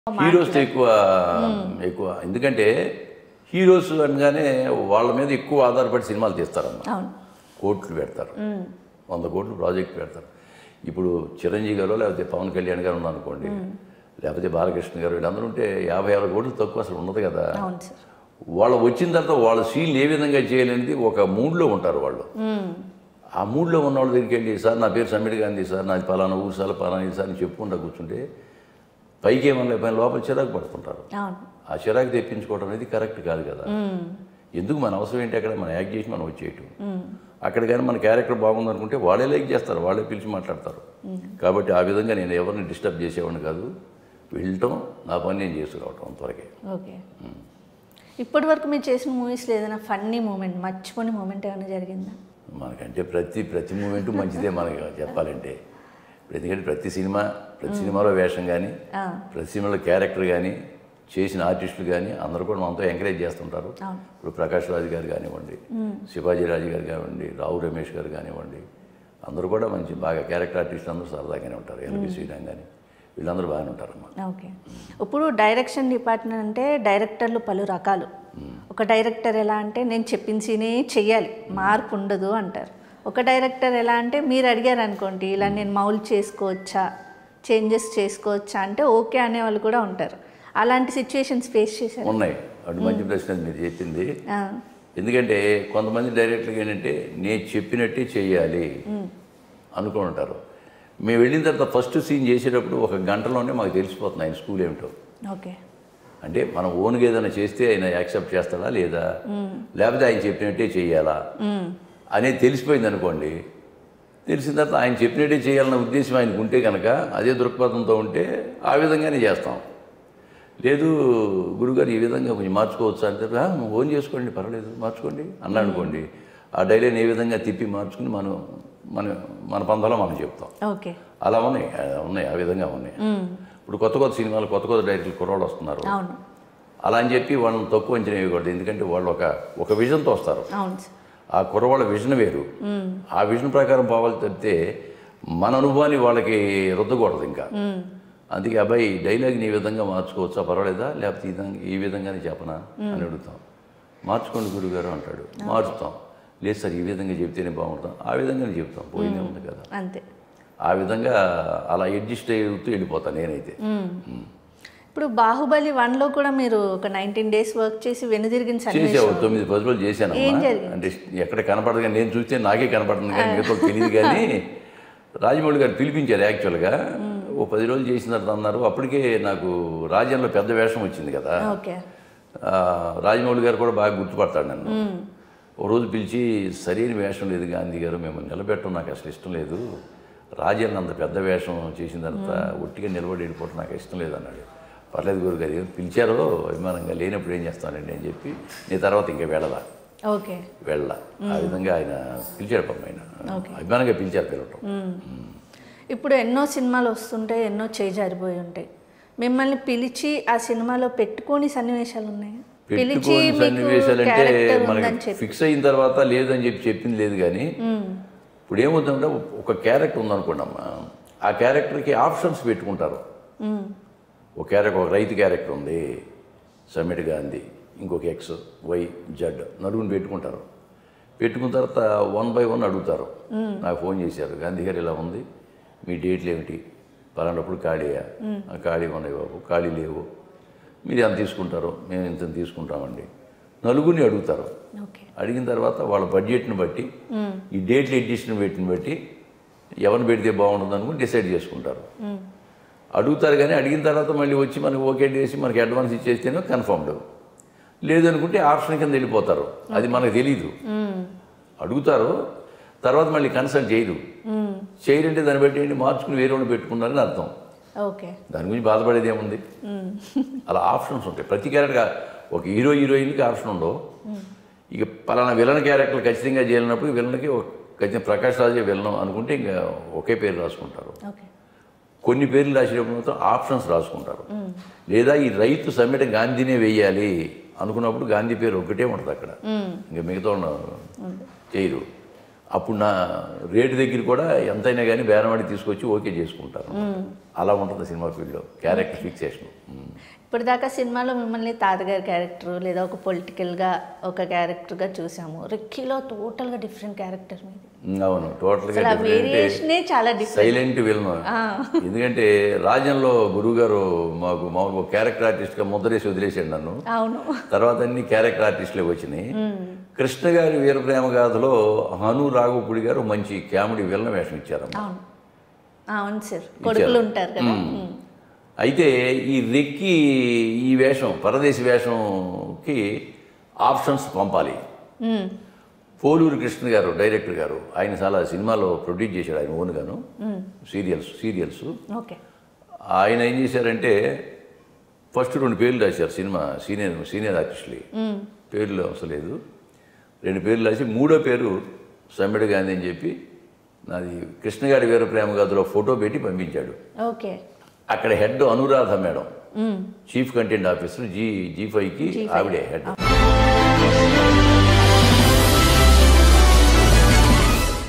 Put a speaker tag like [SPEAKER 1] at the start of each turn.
[SPEAKER 1] హీరోస్తో ఎక్కువ ఎక్కువ ఎందుకంటే హీరోస్ అనగానే వాళ్ళ మీద ఎక్కువ ఆధారపడి సినిమాలు తీస్తారమ్మా
[SPEAKER 2] అవును
[SPEAKER 1] కోట్లు పెడతారు వంద కోట్లు ప్రాజెక్ట్ పెడతారు ఇప్పుడు చిరంజీవి గారు లేకపోతే పవన్ కళ్యాణ్ గారు ఉన్నారనుకోండి లేకపోతే బాలకృష్ణ గారు వీళ్ళందరూ ఉంటే యాభై ఆరు కోట్లు తక్కువ అసలు ఉండదు కదా
[SPEAKER 2] అవును సార్
[SPEAKER 1] వాళ్ళు వచ్చిన తర్వాత వాళ్ళ సీన్లు ఏ విధంగా చేయాలనేది ఒక మూడ్లో ఉంటారు వాళ్ళు ఆ మూడ్లో ఉన్న వాళ్ళ దగ్గరికి వెళ్ళి సార్ నా పేరు సమ్మిడి గాంధీ సార్ నాది పలానా ఊరు సార్ పలానా ఇది సార్ అని చెప్పుకుంటా కూర్చుంటే పైకి ఏమన్నా పైన లోపల చిరాకు పడుతుంటారు
[SPEAKER 2] అవును
[SPEAKER 1] ఆ చిరాకు తెప్పించుకోవడం అనేది కరెక్ట్ కాదు కదా ఎందుకు మన అవసరం ఏంటి అక్కడ మనం యాక్ట్ చేసి మనం వచ్చేయటం అక్కడ కానీ మన క్యారెక్టర్ బాగుంది అనుకుంటే వాళ్ళే లైక్ చేస్తారు వాళ్ళే పిలిచి మాట్లాడతారు కాబట్టి ఆ విధంగా నేను ఎవరిని డిస్టర్బ్ చేసేవాడిని కాదు వెళ్ళటం నా పని నేను చేసుకురావటం అంతవరకే
[SPEAKER 2] ఓకే ఇప్పటి వరకు మీరు చేసిన మూవీస్లో ఏదైనా ఫన్నీ మూమెంట్ మర్చిపోని మూమెంట్ ఏమైనా జరిగిందా
[SPEAKER 1] మనకంటే ప్రతి ప్రతి మూమెంట్ మంచిదే మనకి చెప్పాలంటే ఎందుకంటే ప్రతి సినిమా ప్రతి సినిమాలో వేషం కానీ
[SPEAKER 2] ఆ,
[SPEAKER 1] ప్రతి సినిమాలో క్యారెక్టర్ కానీ చేసిన ఆర్టిస్టులు కానీ అందరూ కూడా మనతో ఎంకరేజ్ చేస్తుంటారు
[SPEAKER 2] అవును.
[SPEAKER 1] ఇప్పుడు ప్రకాష్ రాజు గారు కానివ్వండి శివాజీ రాజు గారు కానివ్వండి రావు రమేష్ గారు కానివ్వండి అందరూ కూడా మంచి బాగా క్యారెక్టర్ ఆర్టిస్టులు అందరూ సరదాగానే ఉంటారు ఎల్బి శ్రీరామ్ కానీ వీళ్ళందరూ బాగానే ఉంటారమ్మా
[SPEAKER 2] ఓకే ఇప్పుడు డైరెక్షన్ డిపార్ట్మెంట్ అంటే డైరెక్టర్లు పలు రకాలు ఒక డైరెక్టర్ ఎలా అంటే నేను చెప్పిన సీనే చెయ్యాలి మార్పు ఉండదు అంటారు ఒక డైరెక్టర్ ఎలా అంటే మీరు అడిగారు అనుకోండి ఇలా నేను మౌల్ చేసుకోవచ్చా చేంజెస్ చేసుకోవచ్చా అంటే ఓకే అనే వాళ్ళు కూడా ఉంటారు అలాంటి సిచ్యువేషన్స్ ఫేస్ చేశారు
[SPEAKER 1] ఉన్నాయి అటు మంచి ప్రశ్న మీరు చెప్పింది
[SPEAKER 2] ఆ,
[SPEAKER 1] ఎందుకంటే కొంతమంది డైరెక్టర్లు ఏంటంటే నేను చెప్పినట్టే చేయాలి అనుకుని ఉంటారు మేము వెళ్ళిన తర్వాత ఫస్ట్ సీన్ చేసేటప్పుడు ఒక గంటలోనే మాకు తెలిసిపోతుంది ఆయన స్కూల్ ఏమిటో
[SPEAKER 2] ఓకే
[SPEAKER 1] అంటే మనం ఓన్గా ఏదైనా చేస్తే ఆయన యాక్సెప్ట్ చేస్తాడా లేదా లేకపోతే ఆయన చెప్పినట్టే చేయాలా అనేది తెలిసిపోయింది అనుకోండి తెలిసిన తర్వాత ఆయన చెప్పినట్టే చేయాలన్న ఉద్దేశం ఆయనకు ఉంటే కనుక అదే దృక్పథంతో ఉంటే ఆ విధంగానే చేస్తాం లేదు గురుగారు ఈ విధంగా కొంచెం మార్చుకోవచ్చు అంటే "ఆ, ఓన్ చేసుకోండి పర్వాలేదు మార్చుకోండి అన్నా అనుకోండి ఆ డైలాగ్ ఏ విధంగా తిప్పి మార్చుకుని మనం మన మన పందలో మనం చెప్తాం
[SPEAKER 2] ఓకే
[SPEAKER 1] అలా ఉన్నాయి ఆ, ఉన్నాయి ఆ విధంగా ఉన్నాయి ఇప్పుడు కొత్త కొత్త సినిమాలు కొత్త కొత్త డైరెక్టర్లు కుర్రాళ్ళు వస్తున్నారు
[SPEAKER 2] అవును
[SPEAKER 1] అలా అని చెప్పి వాళ్ళని తక్కువ అంచనా వేయకూడదు ఎందుకంటే వాళ్ళు ఒక ఒక విజన్తో వస్తారు
[SPEAKER 2] అవును సార్
[SPEAKER 1] ఆ కుర్రవాళ్ళ విజన్ వేరు ఆ విజన్ ప్రకారం పోవాలి తప్పితే మన అనుభవాన్ని వాళ్ళకి రుద్దకూడదు ఇంకా అందుకే అబ్బాయి డైలాగ్ని ఈ విధంగా మార్చుకోవచ్చా పర్వాలేదా లేకపోతే ఈ విధంగా ఈ విధంగానే చెప్పనా అని అడుగుతాం మార్చుకోండి గురుగారు అంటాడు మార్చుతాం లేదు సార్ ఈ విధంగా చెప్తేనే బాగుంటాం ఆ విధంగానే చెప్తాం పోయిందే ఉంది కదా
[SPEAKER 2] అంతే
[SPEAKER 1] ఆ విధంగా అలా అడ్జస్ట్ అవుతూ వెళ్ళిపోతాను నేనైతే
[SPEAKER 2] ఇప్పుడు బాహుబలి వన్లో కూడా మీరు ఒక నైన్టీన్ డేస్ వర్క్ చేసి వెనుదిరిగిన సన్నివేశం
[SPEAKER 1] చేసావు తొమ్మిది పది రోజులు
[SPEAKER 2] ఏం
[SPEAKER 1] చేశానమ్మా
[SPEAKER 2] జరిగింది?
[SPEAKER 1] అంటే ఎక్కడ కనపడదు కానీ నేను చూస్తే నాకే కనపడుతుంది కానీ మిగతా తెలియదు కానీ రాజమౌళి గారు పిలిపించారు యాక్చువల్గా ఓ పది రోజులు చేసిన తర్వాత అన్నారు అప్పటికే నాకు రాజ్యంలో పెద్ద వేషం వచ్చింది కదా
[SPEAKER 2] ఓకే
[SPEAKER 1] ఆ, రాజమౌళి గారు కూడా బాగా గుర్తుపడతాడు నన్ను ఓ రోజు పిలిచి సరైన వేషం లేదు గాంధీ గారు మిమ్మల్ని నిలబెట్టడం నాకు అసలు ఇష్టం లేదు రాజ్యాన్ని అంత పెద్ద వేషం చేసిన తర్వాత ఒట్టిగా నిలబడి వెళ్ళిపోవడం నాకు ఇష్టం లేదు అన్నాడు పర్లేదు గురుగారు ఏం పిలిచారో అభిమానంగా లేనప్పుడు ఏం చేస్తానండి అని చెప్పి నేను తర్వాత ఇంకా వెళ్ళలా
[SPEAKER 2] ఓకే
[SPEAKER 1] వెళ్ళ ఆ విధంగా ఆయన పిలిచాడు పాపం ఆయన అభిమానంగా పిలిచారు పిలవటం
[SPEAKER 2] ఇప్పుడు ఎన్నో సినిమాలు వస్తుంటాయి ఎన్నో చేయి జారిపోయి ఉంటాయి మిమ్మల్ని పిలిచి ఆ సినిమాలో పెట్టుకొని సన్నివేశాలు ఉన్నాయి పిలిచి
[SPEAKER 1] పెట్టుకోని
[SPEAKER 2] మీకు
[SPEAKER 1] సన్నివేశాలు అంటే
[SPEAKER 2] క్యారెక్టర్
[SPEAKER 1] మనకి
[SPEAKER 2] ఉందని చెప్పి
[SPEAKER 1] ఫిక్స్ అయిన తర్వాత లేదని చెప్పి చెప్పింది లేదు కానీ ఇప్పుడు ఏమవుతుందంటే ఒక క్యారెక్టర్ ఉందనుకోండమ్మా ఆ క్యారెక్టర్కి ఆప్షన్స్ పెట్టుకుంటారు
[SPEAKER 2] మ్మ్.
[SPEAKER 1] ఒక క్యారెక్టర్ ఒక రైతు క్యారెక్టర్ ఉంది సమ్మిట్ గాంధీ ఇంకొక ఎక్స్ వై జడ్ నలుగురిని పెట్టుకుంటారు పెట్టుకున్న తర్వాత వన్ బై వన్ అడుగుతారు నాకు ఫోన్ చేశారు గాంధీ గారు ఇలా ఉంది మీ డేట్లు ఏమిటి పలానప్పుడు ఖాళీయా ఆ ఖాళీ ఉన్నాయి బాబు ఖాళీ లేవు మీరు ఎంత తీసుకుంటారో మేము ఇంత తీసుకుంటామండి నలుగురిని అడుగుతారు
[SPEAKER 2] ఓకే
[SPEAKER 1] అడిగిన తర్వాత వాళ్ళ బడ్జెట్ని బట్టి ఈ డేట్లు ఎడిషన్ పెట్టిన బట్టి ఎవరిని పెడితే బాగుంటుంది అనుకుని డిసైడ్ చేసుకుంటారు అడుగుతారు కానీ అడిగిన తర్వాత మళ్ళీ వచ్చి మనకి ఓకే చేసి మనకి అడ్వాన్స్ ఇచ్చేస్తేనే కన్ఫర్మ్డ్ లేదనుకుంటే ఆప్షన్ కింద వెళ్ళిపోతారు అది మనకు తెలీదు అడుగుతారు తర్వాత మళ్ళీ కన్సల్ట్ చేయరు చేయరంటే దాన్ని బట్టి ఏంటి మార్చుకుని వేరే వాళ్ళు పెట్టుకున్నారని అర్థం
[SPEAKER 2] ఓకే
[SPEAKER 1] దాని గురించి బాధపడేది ఏముంది అలా ఆప్షన్స్ ఉంటాయి ప్రతి క్యారెక్టర్ ఒక హీరో హీరోయిన్కి ఆప్షన్ ఉండవు ఇక పలానా విలన్ క్యారెక్టర్ ఖచ్చితంగా చేయాలన్నప్పుడు విలన్కి ఒక ఖచ్చితంగా ప్రకాష్ రాజే విలన్ అనుకుంటే ఇంకా ఒకే పేరు రాసుకుంటారు
[SPEAKER 2] ఓకే
[SPEAKER 1] కొన్ని పేర్లు రాసేటప్పుడు మాత్రం ఆప్షన్స్ రాసుకుంటారు లేదా ఈ రైతు సమ్మెట గాంధీనే వేయాలి అనుకున్నప్పుడు గాంధీ పేరు ఒకటే ఉంటుంది అక్కడ ఇంకా మిగతా ఉన్న చేయరు అప్పుడు నా రేటు దగ్గర కూడా ఎంతైనా కానీ బేరవాడి తీసుకొచ్చి ఓకే చేసుకుంటారు అలా ఉంటుంది సినిమా ఫీల్డ్లో క్యారెక్టర్ ఫిక్సేషన్
[SPEAKER 2] ఇప్పుడు దాకా సినిమాలో మిమ్మల్ని తాతగారి క్యారెక్టర్ లేదా ఒక పొలిటికల్గా ఒక క్యారెక్టర్గా చూసాము రిక్కీలో టోటల్గా డిఫరెంట్ క్యారెక్టర్ మీది
[SPEAKER 1] అవును టోటల్గా
[SPEAKER 2] అసలు ఆ వేరియేషనే చాలా డిఫరెంట్
[SPEAKER 1] సైలెంట్ విలన్ ఎందుకంటే రాజ్యంలో గురువుగారు మాకు మామూలు క్యారెక్టర్ ఆర్టిస్ట్గా ముద్రేసి వదిలేసాడు నన్ను
[SPEAKER 2] అవును
[SPEAKER 1] తర్వాత అన్ని క్యారెక్టర్ ఆర్టిస్టులే వచ్చినాయి కృష్ణ గారి వీరప్రేమ గాథలో హను రాఘవపుడి గారు మంచి కామెడీ విలన్ వేషం ఇచ్చారు
[SPEAKER 2] అవును అవును సార్ కొడుకులు ఉంటారు కదా మ్మ్.
[SPEAKER 1] అయితే ఈ రెక్కి ఈ వేషం పరదేశి వేషంకి ఆప్షన్స్ పంపాలి
[SPEAKER 2] మ్మ్.
[SPEAKER 1] పోలూరు కృష్ణ గారు డైరెక్టర్ గారు ఆయన చాలా సినిమాలో ప్రొడ్యూస్ చేశాడు ఆయన ఓన్గాను సీరియల్స్ సీరియల్స్
[SPEAKER 2] ఓకే
[SPEAKER 1] ఆయన ఏం చేశారంటే ఫస్ట్ రెండు పేర్లు రాశారు సినిమా సీనియర్ సీనియర్ ఆర్టిస్టులు పేర్లు అవసరం లేదు రెండు పేర్లు రాసి మూడో పేరు సమ్మెడ గాంధీ అని చెప్పి నాది కృష్ణగారి వీర ప్రేమ గదిలో ఫోటో పెట్టి పంపించాడు
[SPEAKER 2] ఓకే
[SPEAKER 1] అక్కడ హెడ్ అనురాధ మేడం
[SPEAKER 2] మ్మ్.
[SPEAKER 1] Chief content officer Zee Zee ఫైవ్కి ఆవిడే హెడ్